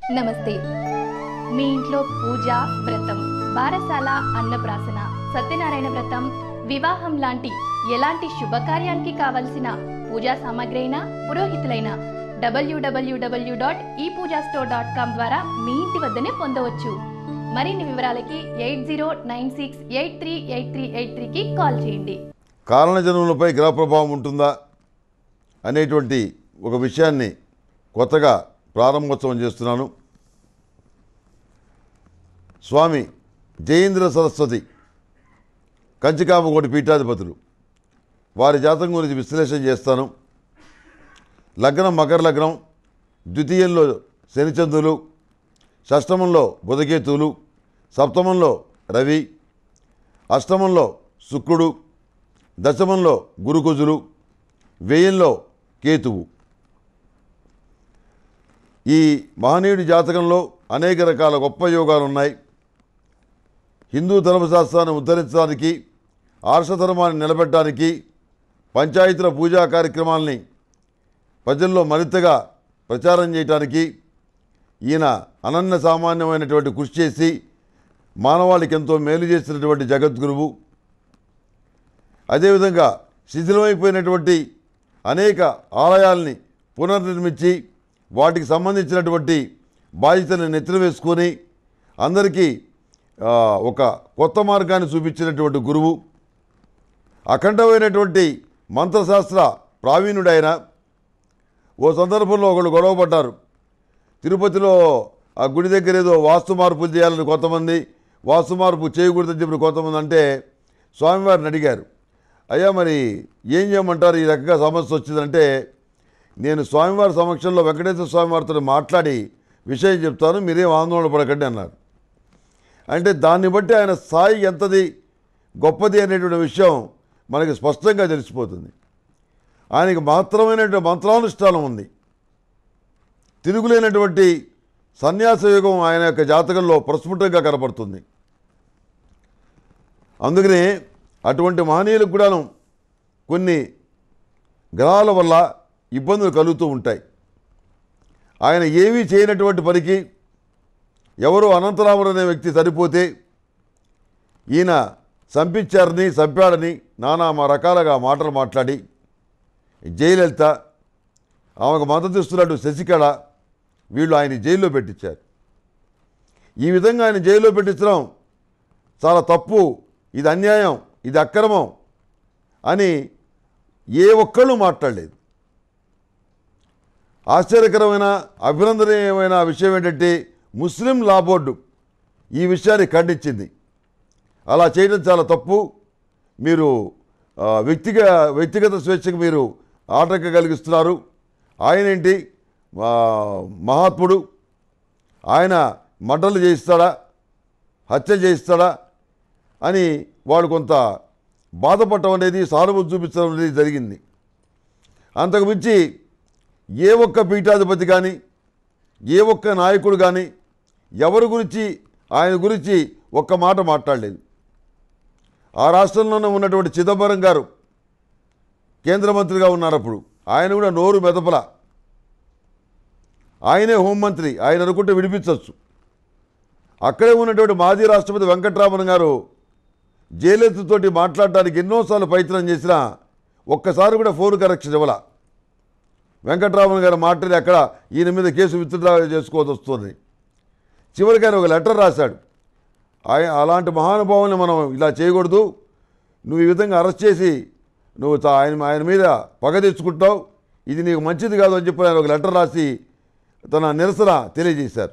నమస్తే మీ ఇంట్లో పూజ వ్రతం బారసాల అన్నప్రాసన సత్యనారాయణ వ్రతం వివాహం లాంటి ఎలాంటి శుభకార్యానికి కావలసిన పూజా సామాగ్రి అయినా పురోహితులైన డబ్ల్యూడబ్ల్యూడబ్ల్యూ డాట్ ఈ పూజా స్టోర్ డాట్ కామ్ ద్వారా మీ ఇంటి వద్దనే పొందవచ్చు మరిన్ని వివరాలకి eight zero nine six eight three eight three eight త్రీకి కాల్ చేయండి కారణజన్ములపై గ్రహ ప్రభావం ఉంటుందా అనేటువంటి ఒక విషయాన్ని కొత్తగా ప్రారంభోత్సవం చేస్తున్నాను స్వామి జయేంద్ర సరస్వతి కంచికామకోటి పీఠాధిపతులు వారి జాతకం గురించి విశ్లేషణ చేస్తాను లగ్నం మకర లగ్నం ద్వితీయంలో శనిచంద్రులు షష్టమంలో బుధకేతువులు సప్తమంలో రవి అష్టమంలో శుక్రుడు దశమంలో గురుకుజులు వ్యయంలో కేతువు ఈ మహనీయుడి జాతకంలో అనేక రకాల గొప్ప యోగాలు ఉన్నాయి హిందూ ధర్మశాస్త్రాన్ని ఉద్ధరించడానికి ఆర్షధర్మాన్ని నిలబెట్టడానికి పంచాయతీల పూజా కార్యక్రమాల్ని ప్రజల్లో మరింతగా ప్రచారం చేయడానికి ఈయన అనన్య సామాన్యమైనటువంటి కృషి చేసి మానవాళికి ఎంతో మేలు చేసినటువంటి జగద్గురువు అదేవిధంగా శిథిలమైపోయినటువంటి అనేక ఆలయాల్ని పునర్నిర్మించి వాటికి సంబంధించినటువంటి బాధ్యతలను నెత్తిన వేసుకొని అందరికీ ఆ, ఒక కొత్త మార్గాన్ని చూపించినటువంటి గురువు అఖండమైనటువంటి మంత్రశాస్త్ర ప్రావీణుడైన ఓ సందర్భంలో ఒకళ్ళు గొడవపడ్డారు తిరుపతిలో ఆ గుడి దగ్గర ఏదో వాస్తు మార్పులు చేయాలని కొంతమంది వాస్తు మార్పు చేయకూడదని చెప్పి కొంతమంది అంటే స్వామివారిని అడిగారు అయ్యా మరి ఏం చేయమంటారు ఈ రకంగా సమస్య వచ్చిందంటే నేను స్వామివారి సమక్షంలో వెంకటేశ్వర స్వామివారితో మాట్లాడి విషయం చెప్తాను మీరేం ఆందోళన పడకండి అన్నారు అంటే దాన్ని బట్టి ఆయన స్థాయి ఎంతది గొప్పది అనేటువంటి విషయం మనకి స్పష్టంగా తెలిసిపోతుంది ఆయనకి మాత్రమైనటువంటి మంత్రానుష్ఠానం ఉంది తిరుగులేనటువంటి సన్యాస యుగం ఆయన యొక్క జాతకంలో ప్రస్ఫుటంగా కనపడుతుంది అందుకనే అటువంటి మహనీయులకు కూడాను కొన్ని గ్రహాల వల్ల ఇబ్బందులు కలుగుతూ ఉంటాయి ఆయన ఏమీ చేయనటువంటి పనికి ఎవరో అనంతరాముడు అనే వ్యక్తి సరిపోతే ఈయన చంపించారని చంపాడని నానా మా రకాలుగా మాటలు మాట్లాడి జయలలిత ఆమెకు మద్దతు ఇస్తున్నట్టు శశికళ వీళ్ళు ఆయన జైల్లో పెట్టించారు ఈ విధంగా ఆయన జైల్లో పెట్టించడం చాలా తప్పు ఇది అన్యాయం ఇది అక్రమం అని ఏ ఒక్కళ్ళు మాట్లాడలేదు ఆశ్చర్యకరమైన అభినందనీయమైన విషయం ఏంటంటే ముస్లిం లా బోర్డు ఈ విషయాన్ని ఖండించింది అలా చేయడం చాలా తప్పు మీరు ఆ, వ్యక్తిగ వ్యక్తిగత స్వేచ్ఛకు మీరు ఆటంకం కలిగిస్తున్నారు ఆయన ఏంటి ఆ, మహాత్ముడు ఆయన మంటలు చేయిస్తాడా హత్య చేయిస్తాడా అని వాడు కొంత బాధపడటం అనేది సానుభూతి చూపించడం అనేది జరిగింది అంతకు మించి ఏ ఒక్క పీఠాధిపతి కానీ ఏ ఒక్క నాయకుడు కానీ ఎవరి గురించి ఆయన గురించి ఒక్క మాట మాట్లాడలేదు ఆ రాష్ట్రంలోనే ఉన్నటువంటి చిదంబరం గారు కేంద్ర మంత్రిగా ఉన్నారు అప్పుడు ఆయన కూడా నోరు మెదపల ఆయనే హోంమంత్రి ఆయన అనుకుంటే విడిపించవచ్చు అక్కడే ఉన్నటువంటి మాజీ రాష్ట్రపతి వెంకట్రామన్ గారు జయలలితతోటి మాట్లాడటానికి ఎన్నోసార్లు ప్రయత్నం చేసినా ఒక్కసారి కూడా ఫోన్ కరెక్షన్ ఇవ్వాల వెంకట్రామన్ గారు మాట్లాడి అక్కడ ఈయన మీద కేసు విత్డ్రా చేసుకోవాల్సి వస్తుంది చివరికి ఆయన ఒక లెటర్ రాశాడు ఆయన అలాంటి మహానుభావుల్ని మనం ఇలా చేయకూడదు నువ్వు ఈ విధంగా అరెస్ట్ చేసి నువ్వు తా- ఆయన ఆయన మీద పగ తెచ్చుకుంటావు ఇది నీకు మంచిది కాదు అని చెప్పి ఆయన ఒక లెటర్ రాసి తన నిరసన తెలియజేశారు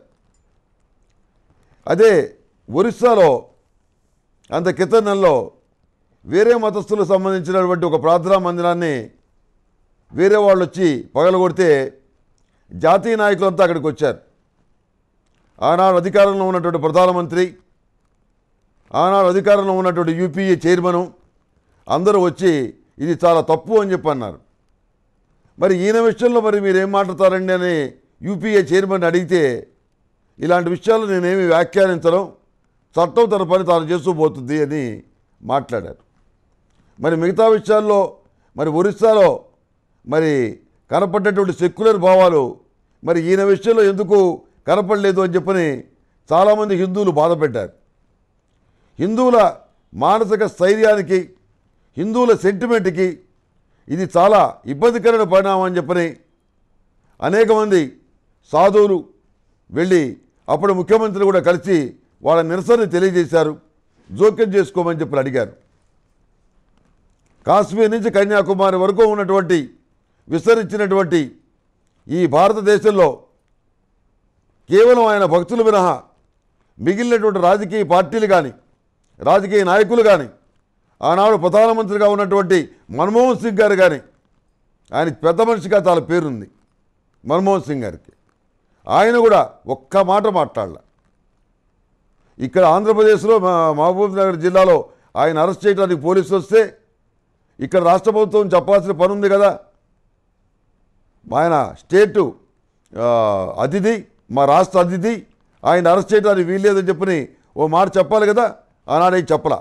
అదే ఒరిస్సాలో అంత క్రితం నెలలో వేరే మతస్థులకు సంబంధించినటువంటి ఒక ప్రార్థనా మందిరాన్ని వేరే వాళ్ళు వచ్చి పగలగొడితే జాతీయ నాయకులంతా అక్కడికి వచ్చారు ఆనాడు అధికారంలో ఉన్నటువంటి ప్రధానమంత్రి ఆనాడు అధికారంలో ఉన్నటువంటి యూపీఏ చైర్మను అందరూ వచ్చి ఇది చాలా తప్పు అని చెప్పి అన్నారు మరి ఈయన విషయంలో మరి మీరు ఏం మాట్లాడతారండి అని యూపీఏ చైర్మన్ అడిగితే ఇలాంటి విషయాలు నేనేమి వ్యాఖ్యానించడం చట్టం తన పని తాను చేస్తూ పోతుంది అని మాట్లాడారు మరి మిగతా విషయాల్లో మరి ఒరిస్సాలో మరి కనపడ్డటువంటి సెక్యులర్ భావాలు మరి ఈయన విషయంలో ఎందుకు కనపడలేదు అని చెప్పని చాలామంది హిందువులు బాధపెట్టారు హిందువుల మానసిక స్థైర్యానికి హిందువుల సెంటిమెంట్కి ఇది చాలా ఇబ్బందికరమైన పరిణామం అని చెప్పని అనేక మంది సాధువులు వెళ్ళి అప్పుడు ముఖ్యమంత్రి కూడా కలిసి వాళ్ళ నిరసన తెలియజేశారు జోక్యం చేసుకోమని చెప్పి అడిగారు కాశ్మీర్ నుంచి కన్యాకుమారి వరకు ఉన్నటువంటి విస్తరించినటువంటి ఈ భారతదేశంలో కేవలం ఆయన భక్తులు మినహా మిగిలినటువంటి రాజకీయ పార్టీలు కానీ రాజకీయ నాయకులు కానీ ఆనాడు ప్రధానమంత్రిగా ఉన్నటువంటి మన్మోహన్ సింగ్ గారు కానీ ఆయన పెద్ద మనిషిగా చాలా పేరుంది మన్మోహన్ సింగ్ గారికి ఆయన కూడా ఒక్క మాట మాట్లాడాల ఇక్కడ ఆంధ్రప్రదేశ్లో మా మహబూబ్ నగర్ జిల్లాలో ఆయన అరెస్ట్ చేయడానికి పోలీసులు వస్తే ఇక్కడ రాష్ట్ర ప్రభుత్వం చెప్పాల్సిన పని ఉంది కదా ఆయన స్టేటు ఆ, అతిథి మా రాష్ట్ర అతిథి ఆయన అరెస్ట్ చేయడానికి వీల్లేదని చెప్పని ఓ మాట చెప్పాలి కదా ఆనాడే చెప్పలా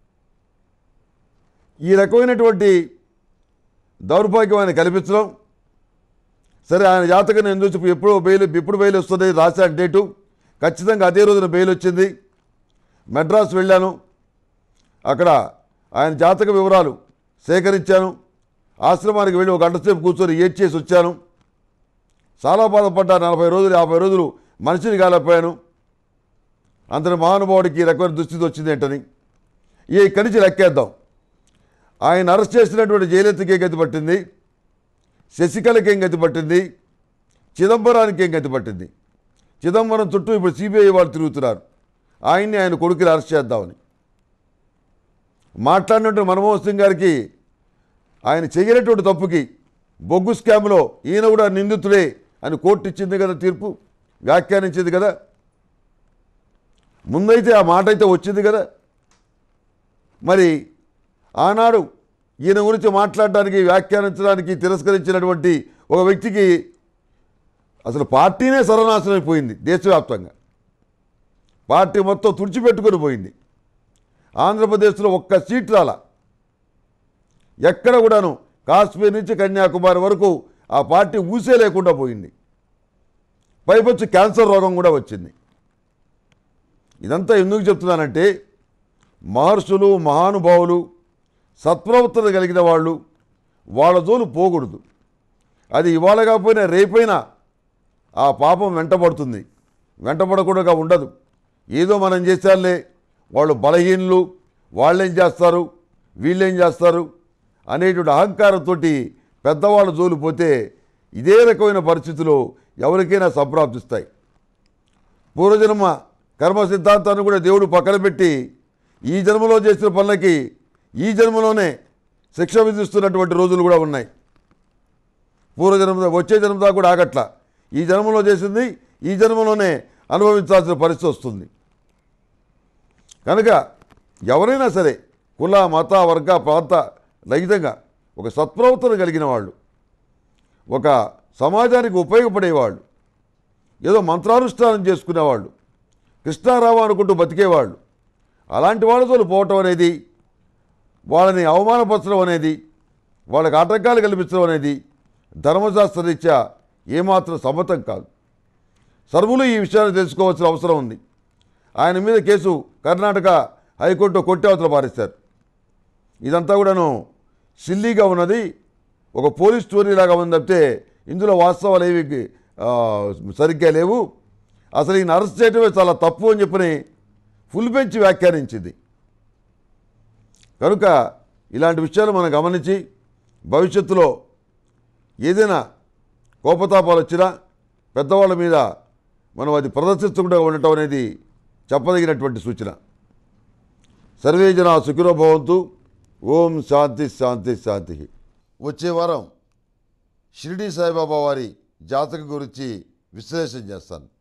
ఈ రకమైనటువంటి దౌర్భాగ్యం ఆయన కల్పించడం సరే ఆయన జాతకం నేను చూసి ఎప్పుడో బెయిల్ ఎప్పుడు బెయిల్ వస్తుంది రాశాను డేటు ఖచ్చితంగా అదే రోజున బెయిల్ వచ్చింది మెడ్రాస్ వెళ్ళాను అక్కడ ఆయన జాతక వివరాలు సేకరించాను ఆశ్రమానికి వెళ్ళి ఒక గంట సేపు కూర్చొని ఏడ్చేసి వచ్చాను చాలా బాధపడ్డా నలభై రోజులు యాభై రోజులు మనిషిని కాలేకపోయాను అంతటి మహానుభావుడికి ఈ రకమైన దుస్థితి వచ్చింది ఏంటని ఈ ఇక్కడి నుంచి లెక్కేద్దాం ఆయన అరెస్ట్ చేసినటువంటి జయలలితకి ఏం గతి పట్టింది శశికళకి ఏం గతి పట్టింది చిదంబరానికి ఏం గతి పట్టింది చిదంబరం చుట్టూ ఇప్పుడు సిబిఐ వాళ్ళు తిరుగుతున్నారు ఆయన్ని ఆయన కొడుకుని అరెస్ట్ చేద్దామని మాట్లాడినట్టు మన్మోహన్ సింగ్ గారికి ఆయన చేయనటువంటి తప్పుకి బొగ్గు స్కామ్లో ఈయన కూడా నిందితుడే అని కోర్టు ఇచ్చింది కదా తీర్పు వ్యాఖ్యానించింది కదా ముందైతే ఆ మాట అయితే వచ్చింది కదా మరి ఆనాడు ఈయన గురించి మాట్లాడడానికి వ్యాఖ్యానించడానికి తిరస్కరించినటువంటి ఒక వ్యక్తికి అసలు పార్టీనే సర్వనాశనం అయిపోయింది దేశవ్యాప్తంగా పార్టీ మొత్తం తుడిచిపెట్టుకొని పోయింది ఆంధ్రప్రదేశ్లో ఒక్క సీట్ రాల ఎక్కడ కూడాను కాశ్మీర్ నుంచి కన్యాకుమారి వరకు ఆ పార్టీ ఊసే లేకుండా పోయింది పైపొచ్చి క్యాన్సర్ రోగం కూడా వచ్చింది ఇదంతా ఎందుకు చెప్తున్నానంటే మహర్షులు మహానుభావులు సత్ప్రవర్తన కలిగిన వాళ్ళు వాళ్ళ జోలు పోకూడదు అది ఇవాళ కాకపోయినా రేపైనా ఆ పాపం వెంటబడుతుంది వెంటబడకుండా ఉండదు ఏదో మనం చేశారులే వాళ్ళు బలహీనులు వాళ్ళేం చేస్తారు వీళ్ళేం చేస్తారు అనేటువంటి అహంకారంతో పెద్దవాళ్ళ జోలు పోతే ఇదే రకమైన పరిస్థితులు ఎవరికైనా సంప్రాప్తిస్తాయి పూర్వజన్మ కర్మ సిద్ధాంతాన్ని కూడా దేవుడు పక్కన పెట్టి ఈ జన్మలో చేసిన పనులకి ఈ జన్మలోనే శిక్ష విధిస్తున్నటువంటి రోజులు కూడా ఉన్నాయి పూర్వజన్మ వచ్చే జన్మదా కూడా ఆగట్ల ఈ జన్మలో చేసింది ఈ జన్మలోనే అనుభవించాల్సిన పరిస్థితి వస్తుంది కనుక ఎవరైనా సరే కుల మత వర్గ ప్రాంత రహితంగా ఒక సత్ప్రవర్తన కలిగిన వాళ్ళు ఒక సమాజానికి ఉపయోగపడేవాళ్ళు ఏదో మంత్రానుష్ఠానం చేసుకునేవాళ్ళు కృష్ణారావు అనుకుంటూ బతికేవాళ్ళు అలాంటి వాళ్ళతో పోవటం అనేది వాళ్ళని అవమానపరచడం అనేది వాళ్ళకి ఆటంకాలు కల్పించడం అనేది ధర్మశాస్త్ర రీత్యా ఏమాత్రం సమ్మతం కాదు సర్వులు ఈ విషయాన్ని తెలుసుకోవాల్సిన అవసరం ఉంది ఆయన మీద కేసు కర్ణాటక హైకోర్టు కొట్టి అవతల పారేశారు ఇదంతా కూడాను సిల్లీగా ఉన్నది ఒక పోలీస్ స్టోరీ లాగా ఉంది తప్పితే ఇందులో వాస్తవాలు ఏవి ఆ, సరిగ్గా లేవు అసలు ఈయన అరెస్ట్ చేయడమే చాలా తప్పు అని చెప్పని ఫుల్ బెంచ్ వ్యాఖ్యానించింది కనుక ఇలాంటి విషయాలు మనం గమనించి భవిష్యత్తులో ఏదైనా కోపతాపాలు వచ్చినా పెద్దవాళ్ళ మీద మనం అది ప్రదర్శించకుండా ఉండటం అనేది చెప్పదగినటువంటి సూచన సర్వే జన సుఖినో భవంతు ఓం శాంతి శాంతి శాంతి వచ్చే వారం షిరిడి సాయిబాబా వారి జాతకం గురించి విశ్లేషణ చేస్తాను